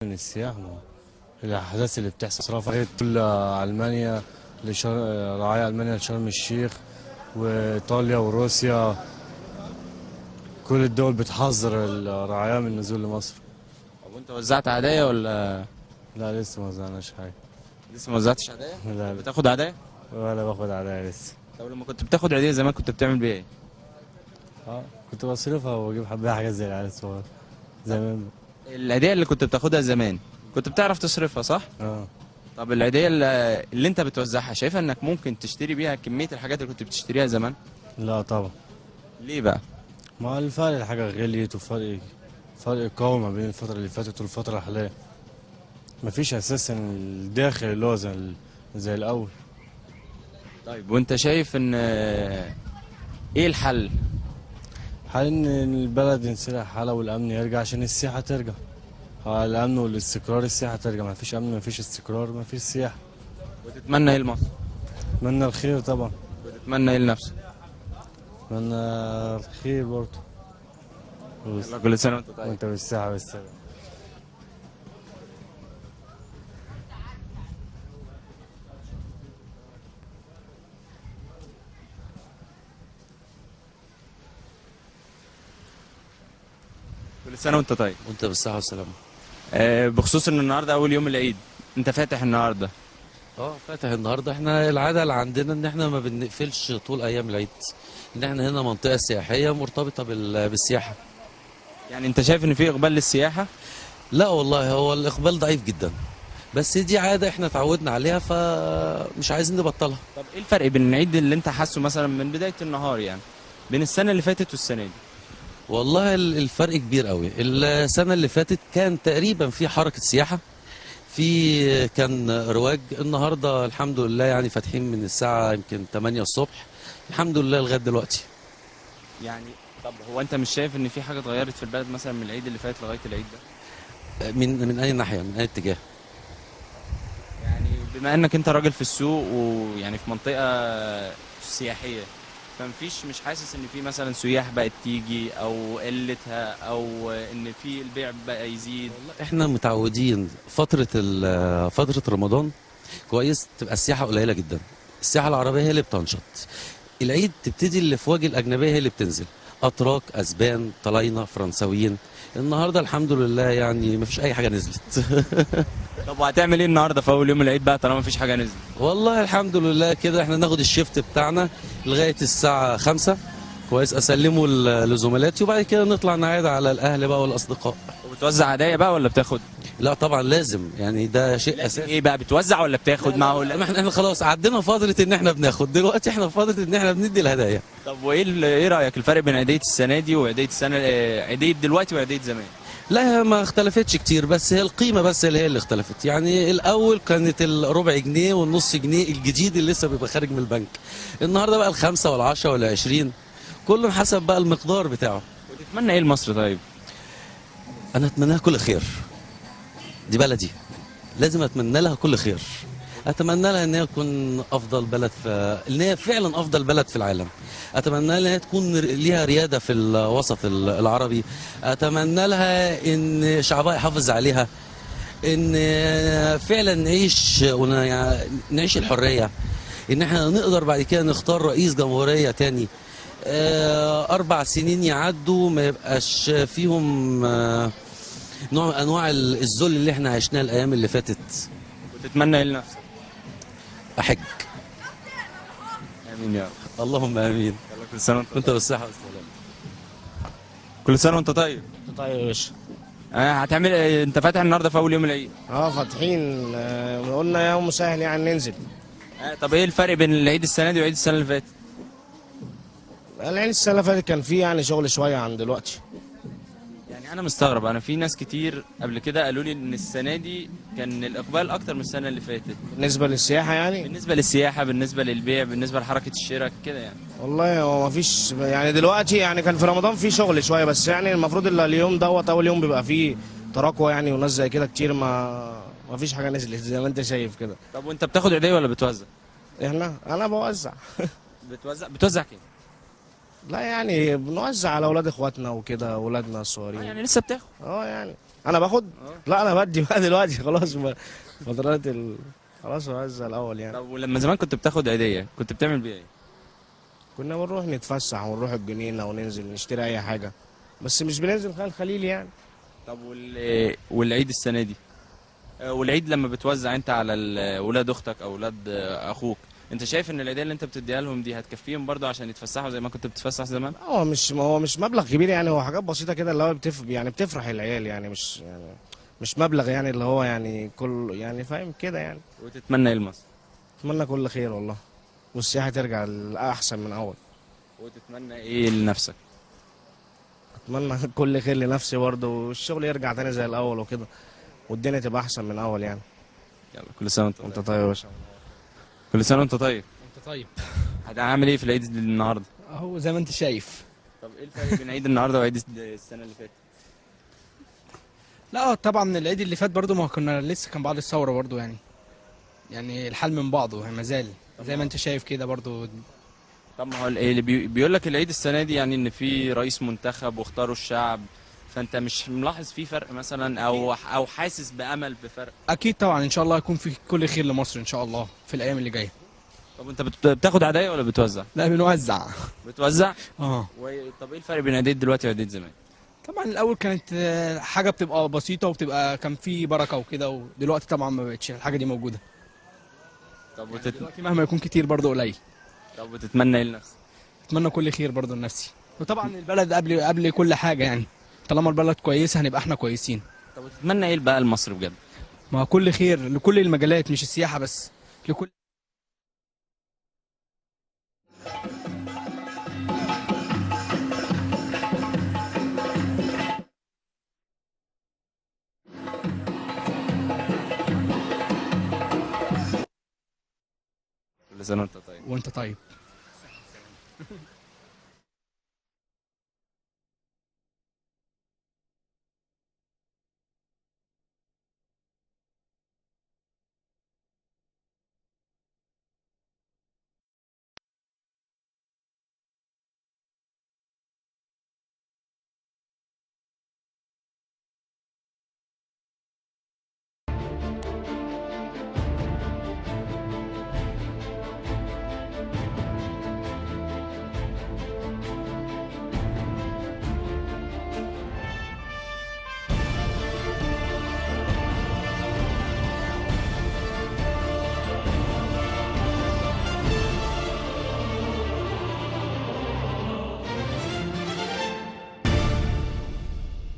من السياح ما الاحداث اللي بتحصل صرافة كل المانيا لشر... رعايا المانيا لشرم الشيخ وايطاليا وروسيا كل الدول بتحذر الرعايا من النزول لمصر طب وانت وزعت هدايا ولا لا لسه ما وزعناش حاجه لسه ما وزعتش هدايا لا لا بتاخد هدايا ولا باخد عليها لسه طب لما كنت بتاخد هديه زمان كنت بتعمل بيها ايه اه كنت بصرفها واجيب حبايه حاجات زي العيال الصغيره زمان الهديه اللي كنت بتاخدها زمان كنت بتعرف تصرفها صح اه طب العيدية اللي اللي انت بتوزعها شايفها انك ممكن تشتري بيها كمية الحاجات اللي كنت بتشتريها زمان لا طبعا ليه بقى ما الفرق الحاجه غليت وفرق فرق قوي ما بين الفتره اللي فاتت والفتره الحاليه مفيش اساسا الداخل اللي هو زي ال- زي الاول طيب وانت شايف ان ايه الحل حال ان البلد ينسلح حالها والامن يرجع عشان السياحه ترجع اه الامن والاستقرار السياحه ترجع ما فيش امن ما فيش استقرار ما فيش سياحه وتتمنى ايه لمصر اتمنى الخير طبعا وتتمنى ايه لنفسك اتمنى الخير برضه يلا كل سنة وانت طيب وانت بالساعه والسلام كل سنة وانت طيب وانت بالصحة والسلامة آه بخصوص ان النهارده اول يوم العيد انت فاتح النهارده اه فاتح النهارده احنا العادة اللي عندنا ان احنا ما بنقفلش طول ايام العيد ان احنا هنا منطقة سياحية مرتبطة بال- بالسياحة يعني انت شايف ان في اقبال للسياحة لا والله هو الاقبال ضعيف جدا بس دي عادة احنا اتعودنا عليها فمش عايزين نبطلها طب ايه الفرق بين العيد اللي انت حاسه مثلا من بداية النهار يعني بين السنة اللي فاتت والسنة دي والله ال- الفرق كبير قوي السنة اللي فاتت كان تقريبا في حركة سياحة في كان رواج النهارده الحمد لله يعني فاتحين من الساعة يمكن 8 الصبح الحمد لله لغاية دلوقتي يعني طب هو انت مش شايف ان في حاجة اتغيرت في البلد مثلا من العيد اللي فات لغاية العيد ده من من اي ناحية من اي اتجاه يعني بما انك انت راجل في السوق ويعني في منطقة سياحية فمفيش مش حاسس ان في مثلا سياح بقت تيجي او قلتها او ان في البيع بقى يزيد احنا متعودين فترة ال- فترة رمضان كويس تبقى السياحة قليلة جدا السياحة العربية هي اللي بتنشط العيد تبتدي الافواج الاجنبية هي اللي بتنزل اتراك اسبان طلاينة فرنساويين النهارده الحمد لله يعني مفيش اي حاجة نزلت طب وهتعمل ايه النهارده في اول يوم العيد بقى طالما مفيش حاجة نزلت والله الحمد لله كده احنا ناخد الشيفت بتاعنا لغاية الساعة خمسة كويس اسلمه ل- لزملاتي وبعد كده نطلع نعيد على الاهل بقى والاصدقاء وبتوزع هدايا بقى ولا بتاخد لا طبعا لازم يعني ده شيء اساسي ايه بقى بتوزع ولا بتاخد معه ما ولا احنا احنا خلاص عدينا فترة ان احنا بناخد دلوقتي احنا في فترة ان احنا بندي الهدايا طب وايه ال- ايه رايك الفرق بين عيدية السنة دي وعيدية السنة آه، عيدية دلوقتي وعيدية زمان لا هي ما اختلفتش كتير بس هي القيمة بس اللي هي اللي اختلفت يعني الأول كانت الربع جنيه والنص جنيه الجديد اللي لسه بيبقى خارج من البنك النهاردة بقى الخمسة والعشرة والعشرين كله حسب بقى المقدار بتاعه وتتمنى ايه لمصر طيب أنا أتمنى لها كل خير دي بلدي لازم أتمنى لها كل خير أتمنى لها إن هي تكون أفضل بلد في إن هي فعلا أفضل بلد في العالم أتمنى لها تكون ليها ريادة في الوسط العربي أتمنى لها إن شعبها يحافظ عليها إن فعلا نعيش ون- نعيش الحرية إن إحنا نقدر بعد كده نختار رئيس جمهورية تاني آه، أربع سنين يعدوا ما يبقاش فيهم آه، نوع من أنواع الذل اللي إحنا عشناه الأيام اللي فاتت وتتمنى ايه لنفسك أحج امين يا رب اللهم آمين يلا كل سنة وانت كنت بالصحة والسلامة كل سنة وانت طيب طيب يا باشا آه، هتعمل إيه؟ انت فاتح النهارده في اول يوم العيد اه فاتحين آه، قلنا يوم سهل يعني ننزل آه، طب ايه الفرق بين العيد السنة دي وعيد السنة اللي فاتت العيد السنه اللي فاتت كان فيه يعني شغل شويه عن دلوقتي يعني انا مستغرب انا في ناس كتير قبل كده قالوا لي ان السنة دي كان الاقبال اكتر من السنة اللي فاتت بالنسبه للسياحه يعني بالنسبة للسياحة بالنسبة للبيع بالنسبة لحركة الشراء كده يعني والله هو ما فيش يعني دلوقتي يعني كان في رمضان في شغل شويه بس يعني المفروض ال- اليوم دوت اول يوم بيبقى فيه تراكوة يعني وناس زي كده كتير ما ما فيش حاجه نزلت زي ما انت شايف كده طب وانت بتاخد عيدية ولا بتوزع احنا انا بوزع بتوزع بتوزع كام لا يعني بنوزع على اولاد اخواتنا وكده اولادنا الصغيرين يعني لسه بتاخد اه يعني انا باخد لا انا بدي بقى دلوقتي خلاص ب- فترات ال... خلاص بوزع الاول يعني طب ولما زمان كنت بتاخد عيديه كنت بتعمل بيها ايه؟ كنا بنروح نتفسح ونروح الجنينه وننزل نشتري اي حاجه بس مش بننزل خلال الخليل يعني طب وال... والعيد السنه دي آه، والعيد لما بتوزع انت على ال- ولاد اختك او ولاد آه، اخوك انت شايف ان العيديه اللي انت بتديها لهم دي هتكفيهم برضو عشان يتفسحوا زي ما كنت بتتفسح زمان هو مش ما هو مش مبلغ كبير يعني هو حاجات بسيطه كده اللي هو بتف... يعني بتفرح العيال يعني مش يعني مش مبلغ يعني اللي هو يعني كل يعني فاهم كده يعني وتتمنى ايه لمصر اتمنى كل خير والله والسياحه ترجع لاحسن من اول وتتمنى ايه لنفسك اتمنى كل خير لنفسي برضه والشغل يرجع تاني زي الاول وكده والدنيا تبقى احسن من اول يعني يلا كل سنه وانت وانت طيب يا باشا كل سنه وانت طيب انت طيب هتعمل ايه في العيد النهارده اهو زي ما انت شايف طب ايه الفرق بين عيد النهارده وعيد السنه اللي فاتت لا طبعا العيد اللي فات برضو ما كنا لسه كان بعد الثوره برضو يعني يعني الحال من بعضه يعني ما زال زي ما انت شايف كده برضو طب ما هو ال- اللي بي... بيقول لك العيد السنه دي يعني ان في رئيس منتخب واختاروا الشعب فانت مش ملاحظ فيه فرق مثلا او او حاسس بامل بفرق اكيد طبعا ان شاء الله يكون في كل خير لمصر ان شاء الله في الايام اللي جايه طب انت بت... بتاخد عدايه ولا بتوزع لا بنوزع بتوزع اه و... طب ايه الفرق بين عيديه دلوقتي وعيديه زمان طبعا الاول كانت آه، حاجه بتبقى بسيطه وبتبقى كان في بركه وكده ودلوقتي طبعا ما بقتش الحاجه دي موجوده طب وتت... دلوقتي مهما يكون كتير برضو قليل طب وتتمنى ايه لنفسك اتمنى كل خير برضو لنفسي وطبعا البلد قبل قبل كل حاجه يعني طالما البلد كويسه هنبقى احنا كويسين طب وتتمنى ايه بقى لمصر بجد ما كل خير لكل المجالات مش السياحه بس لكل كل سنه وانت طيب وانت طيب